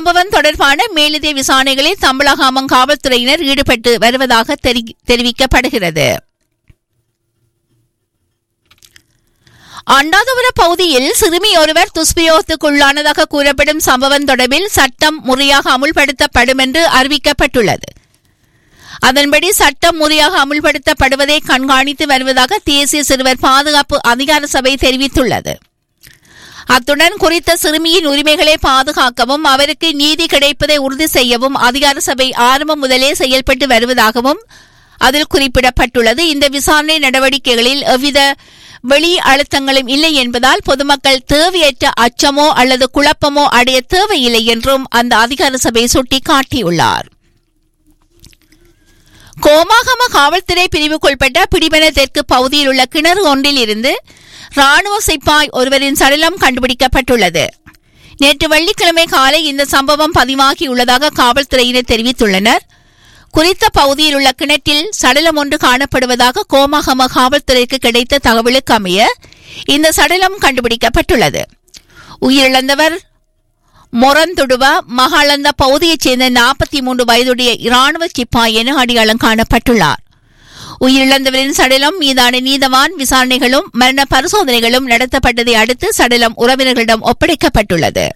சம்பவம் தொடர்பான மேலதிக விசாரணைகளில் தம்பலகாமம் காவல்துறையினர் ஈடுபட்டு வருவதாக தெரி- தெரிவிக்கப்படுகிறது அண்டாதபுர பகுதியில் சிறுமி ஒருவர் துஷ்பிரயோகத்துக்குள்ளானதாக கூறப்படும் சம்பவம் தொடர்பில் சட்டம் முறையாக அமுல்படுத்தப்படும் என்று அறிவிக்கப்பட்டுள்ளது அதன்படி சட்டம் முறையாக அமுல்படுத்தப்படுவதை கண்காணித்து வருவதாக தேசிய சிறுவர் பாதுகாப்பு அதிகார சபை தெரிவித்துள்ளது அத்துடன் குறித்த சிறுமியின் உரிமைகளை பாதுகாக்கவும் அவருக்கு நீதி கிடைப்பதை உறுதி செய்யவும் அதிகார சபை ஆரம்பம் முதலே செயல்பட்டு வருவதாகவும் அதில் குறிப்பிடப்பட்டுள்ளது இந்த விசாரணை நடவடிக்கைகளில் எவ்வித வெளி அழுத்தங்களும் இல்லை என்பதால் பொதுமக்கள் தேவையற்ற அச்சமோ அல்லது குழப்பமோ அடைய தேவையில்லை என்றும் அந்த அதிகார சபை சுட்டிக்காட்டியுள்ளார் கோமாகம காவல்துறை பிரிவுக்குட்பட்ட பிடிபன தெற்கு பகுதியில் உள்ள கிணறு ஒன்றில் இருந்து ராணுவ சிப்பாய் ஒருவரின் சடலம் கண்டுபிடிக்கப்பட்டுள்ளது நேற்று வெள்ளிக்கிழமை காலை இந்த சம்பவம் பதிவாகியுள்ளதாக காவல்துறையினர் தெரிவித்துள்ளனர் குறித்த பகுதியில் உள்ள கிணற்றில் சடலம் ஒன்று காணப்படுவதாக கோமாகம காவல்துறைக்கு கிடைத்த தகவலுக்கு அமைய இந்த சடலம் கண்டுபிடிக்கப்பட்டுள்ளது உயிரிழந்தவர் மொரந்துடுவ மகாளந்த பகுதியைச் சேர்ந்த நாற்பத்தி மூன்று வயதுடைய இராணுவ சிப்பாய் என அடையாளம் காணப்பட்டுள்ளார் உயிரிழந்தவரின் சடலம் மீதான நீதவான் விசாரணைகளும் மரண பரிசோதனைகளும் நடத்தப்பட்டதை அடுத்து சடலம் உறவினர்களிடம் ஒப்படைக்கப்பட்டுள்ளது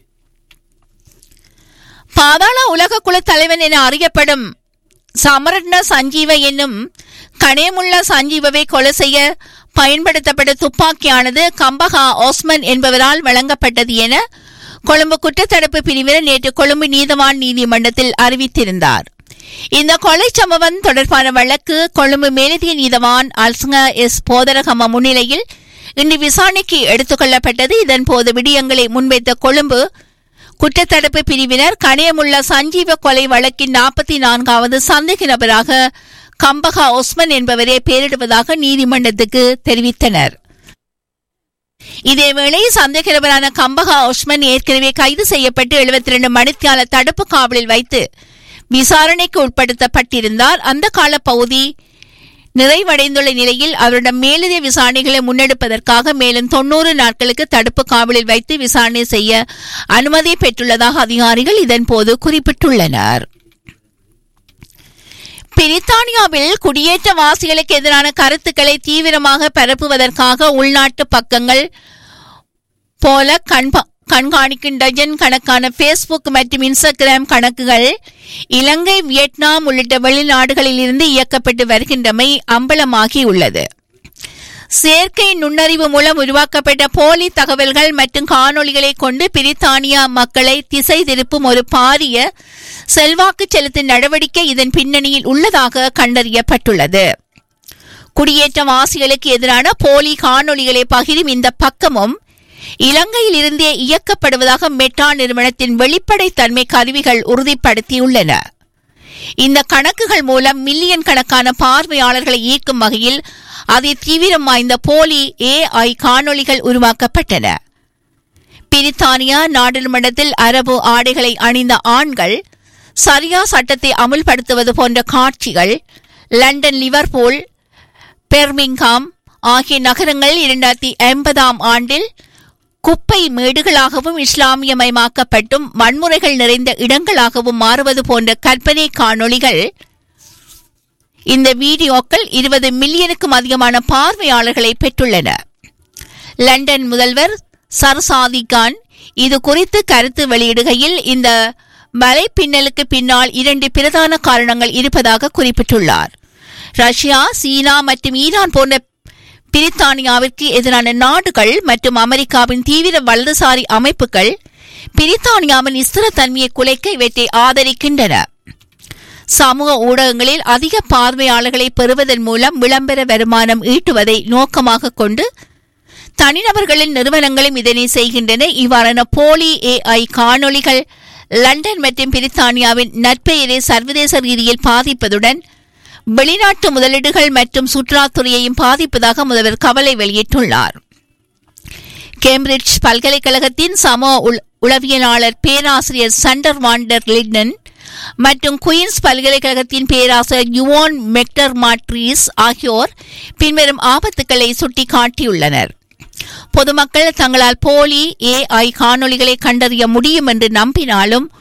பாதாள உலக குழு தலைவன் என அறியப்படும் சமரட்ன சஞ்சீவ என்னும் கணேமுள்ள சஞ்சீவவை கொலை செய்ய பயன்படுத்தப்பட்ட துப்பாக்கியானது கம்பகா ஓஸ்மன் என்பவரால் வழங்கப்பட்டது என கொழும்பு குற்றத்தடுப்பு பிரிவினர் நேற்று கொழும்பு நீதவான் நீதிமன்றத்தில் அறிவித்திருந்தார் இந்த கொலை சம்பவம் தொடர்பான வழக்கு கொழும்பு மேலதிக நீதவான் அல்சங்க எஸ் போதரகம முன்னிலையில் இன்று விசாரணைக்கு எடுத்துக் கொள்ளப்பட்டது இதன்போது விடயங்களை முன்வைத்த கொழும்பு குற்றத்தடுப்பு பிரிவினர் கணியமுள்ள சஞ்சீவ கொலை வழக்கின் நாற்பத்தி நான்காவது சந்தேக நபராக கம்பகா ஒஸ்மன் என்பவரே பெயரிடுவதாக நீதிமன்றத்துக்கு தெரிவித்தனர் இதேவேளை சந்தேக நபரான கம்பகா ஒஸ்மன் ஏற்கனவே கைது செய்யப்பட்டு எழுபத்தி ரெண்டு மணித்தியால தடுப்பு காவலில் வைத்து விசாரணைக்கு உட்படுத்தப்பட்டிருந்தார் அந்த கால பகுதி நிறைவடைந்துள்ள நிலையில் அவரிடம் மேலதிக விசாரணைகளை முன்னெடுப்பதற்காக மேலும் தொன்னூறு நாட்களுக்கு தடுப்பு காவலில் வைத்து விசாரணை செய்ய அனுமதி பெற்றுள்ளதாக அதிகாரிகள் இதன்போது குறிப்பிட்டுள்ளனர் பிரித்தானியாவில் குடியேற்றவாசிகளுக்கு எதிரான கருத்துக்களை தீவிரமாக பரப்புவதற்காக உள்நாட்டு பக்கங்கள் போல கண்பா கண்காணிக்கும் டஜன் கணக்கான ஃபேஸ்புக் மற்றும் இன்ஸ்டாகிராம் கணக்குகள் இலங்கை வியட்நாம் உள்ளிட்ட வெளிநாடுகளில் இருந்து இயக்கப்பட்டு வருகின்றமை அம்பலமாகியுள்ளது செயற்கை நுண்ணறிவு மூலம் உருவாக்கப்பட்ட போலி தகவல்கள் மற்றும் காணொளிகளை கொண்டு பிரித்தானியா மக்களை திசை திருப்பும் ஒரு பாரிய செல்வாக்கு செலுத்தும் நடவடிக்கை இதன் பின்னணியில் உள்ளதாக கண்டறியப்பட்டுள்ளது குடியேற்றவாசிகளுக்கு எதிரான போலி காணொளிகளை பகிரும் இந்த பக்கமும் இலங்கையில் இருந்தே இயக்கப்படுவதாக மெட்டா நிறுவனத்தின் வெளிப்படைத்தன்மை கருவிகள் உறுதிப்படுத்தியுள்ளன இந்த கணக்குகள் மூலம் மில்லியன் கணக்கான பார்வையாளர்களை ஈர்க்கும் வகையில் அதி தீவிரம் வாய்ந்த போலி ஏஐ காணொளிகள் உருவாக்கப்பட்டன பிரித்தானியா நாடாளுமன்றத்தில் அரபு ஆடைகளை அணிந்த ஆண்கள் சரியா சட்டத்தை அமுல்படுத்துவது போன்ற காட்சிகள் லண்டன் லிவர்பூல் பெர்மிங்காம் ஆகிய நகரங்கள் இரண்டாயிரத்தி ஐம்பதாம் ஆண்டில் குப்பை மேடுகளாகவும் இஸ்லாமியமயமாக்கப்பட்டும் வன்முறைகள் நிறைந்த இடங்களாகவும் மாறுவது போன்ற கற்பனை காணொளிகள் இந்த வீடியோக்கள் இருபது மில்லியனுக்கும் அதிகமான பார்வையாளர்களை பெற்றுள்ளன லண்டன் முதல்வர் சர்சாதி கான் இது குறித்து கருத்து வெளியிடுகையில் இந்த வலைப்பின்னலுக்கு பின்னால் இரண்டு பிரதான காரணங்கள் இருப்பதாக குறிப்பிட்டுள்ளார் ரஷ்யா சீனா மற்றும் ஈரான் போன்ற பிரித்தானியாவிற்கு எதிரான நாடுகள் மற்றும் அமெரிக்காவின் தீவிர வலதுசாரி அமைப்புகள் பிரித்தானியாவின் ஸ்திரத்தன்மையை குலைக்க இவற்றை ஆதரிக்கின்றன சமூக ஊடகங்களில் அதிக பார்வையாளர்களை பெறுவதன் மூலம் விளம்பர வருமானம் ஈட்டுவதை நோக்கமாக கொண்டு தனிநபர்களின் நிறுவனங்களும் இதனை செய்கின்றன இவ்வாறான போலி ஏஐ காணொளிகள் லண்டன் மற்றும் பிரித்தானியாவின் நற்பெயரை சர்வதேச ரீதியில் பாதிப்பதுடன் வெளிநாட்டு முதலீடுகள் மற்றும் சுற்றுலாத்துறையையும் பாதிப்பதாக முதல்வர் கவலை வெளியிட்டுள்ளார் கேம்பிரிட்ஜ் பல்கலைக்கழகத்தின் சம உளவியலாளர் பேராசிரியர் சண்டர் வாண்டர் லிட்டன் மற்றும் குயின்ஸ் பல்கலைக்கழகத்தின் பேராசிரியர் யுவான் மெக்டர் மாட்ரீஸ் ஆகியோர் பின்வரும் ஆபத்துக்களை சுட்டிக்காட்டியுள்ளனர் பொதுமக்கள் தங்களால் போலி ஏஐ காணொளிகளை கண்டறிய முடியும் என்று நம்பினாலும்